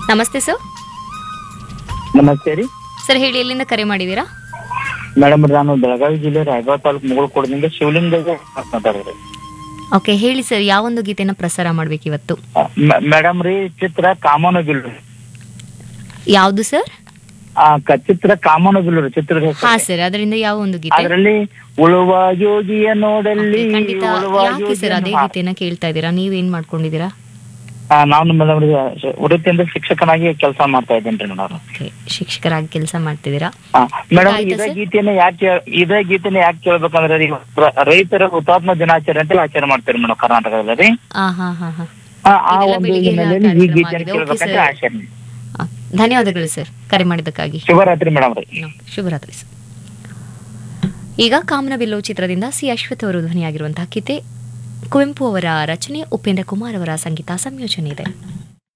ನಮಸ್ತೆ ಸರ್ ನಮಸ್ತೆ ರೀ ಸರ್ ಹೇಳಿ ಎಲ್ಲಿಂದ ಕರೆ ಮಾಡಿದ್ದೀರಾ ಮೇಡಮ್ ನಾನು ಬೆಳಗಾವಿ ಜಿಲ್ಲೆ ರಾಯಬಾಗ ತಾಲೂಕು ಮುಗುಳ್ಕೋಟದಿಂದ ಶಿವಲಿಂಗ ಮಾತಾಡಿದ್ರಿ ಓಕೆ ಹೇಳಿ ಸರ್ ಯಾವೊಂದು ಗೀತೆನ ಪ್ರಸಾರ ಮಾಡ್ಬೇಕು ಇವತ್ತು ಮೇಡಮ್ ರೀ ಚಿತ್ರ ಕಾಮನ ಬಿಲ್ಲು ಯಾವುದು ಸರ್ ಆ ಕ- ಚಿತ್ರ ಕಾಮನ ಬಿಲ್ಲು ರೀ ಚಿತ್ರದ ಹಾ ಹೆಸರು ಸರ್ ಅದರಿಂದ ಯಾವ ಒಂದು ಗೀತೆ ಅದರಲ್ಲಿ ಉಳುವ ಯೋಗಿಯ ನೋಡಲ್ಲಿ Okay, ಖಂಡಿತ ಉಳುವ ಯಾಕೆ ಸರ್ ಅದೇ ಯೋಗಿಯನ್ನು- ಗೀತೆನ ಕೇಳ್ತಾ ಇದ್ದೀರಾ ನೀವೇನ್ ಮಾಡ್ಕೊಂಡಿದ್ದೀರಾ ಆ, ನಾನು ಮೇಡಮ್ ರೀ ವೃತ್ತಿಯಿಂದ ಶಿಕ್ಷಕನಾಗಿ ಕೆಲಸ ಮಾಡ್ತಾ ಇದ್ದೇನೆ ರೀ ಮೇಡಮ್ ಓಕೆ ಶಿಕ್ಷಕರಾಗಿ ಕೆಲಸ ಮಾಡ್ತಿದ್ದೀರಾ ಮೇಡಮ್ ಆಯ್ತಾ ಇದೇ ಸರ್? ಗೀತೆನ ಯಾಕೆ ಕೇಳ್- ಇದೇ ಗೀತೆನ ಯಾಕೆ ಕೇಳ್ಬೇಕಂದ್ರೆ ರೀ ರ- ರೈತರ ಹುತಾತ್ಮ ದಿನಾಚರಣೆ ಅಂತ ಆಚರಣೆ ಮಾಡ್ತಾರೆ ಮೇಡಮ್ ಕರ್ನಾಟಕದಲ್ಲಿ ರೀ ಆ ಹಾ ಹಾ ಹಾ ಆ ಆ ಇದೆಲ್ಲ ಒಂದು ಬೆಳಿಗ್ಗೆ ಎಲ್ಲ ಹಿನ್ನೆಲೆಯಲ್ಲಿ ಈ ಕಾರ್ಯಕ್ರಮ ಗೀತೆನ ಆಗಿದೆ. ಓಕೆ ಕೇಳ್ಬೇಕಂತ ಸರ್. ಆಚರಣೆ ಆ, ಧನ್ಯವಾದಗಳು ಸರ್ ಕರೆ ಮಾಡಿದ್ದಕ್ಕಾಗಿ ಶುಭರಾತ್ರಿ ಮೇಡಮ್ ರೀ ನ- ಶುಭರಾತ್ರಿ ಸರ್ ಈಗ ಕಾಮನಬಿಲ್ಲು ಚಿತ್ರದಿಂದ ಸಿ ಅಶ್ವಥ್ ಅವರು ಧ್ವನಿಯಾಗಿರುವಂತಹ ಗೀತೆ ಕುವೆಂಪು ಅವರ ರಚನೆ ಉಪೇಂದ್ರ ಕುಮಾರ್ ಅವರ ಸಂಗೀತ ಸಂಯೋಜನೆ ಇದೆ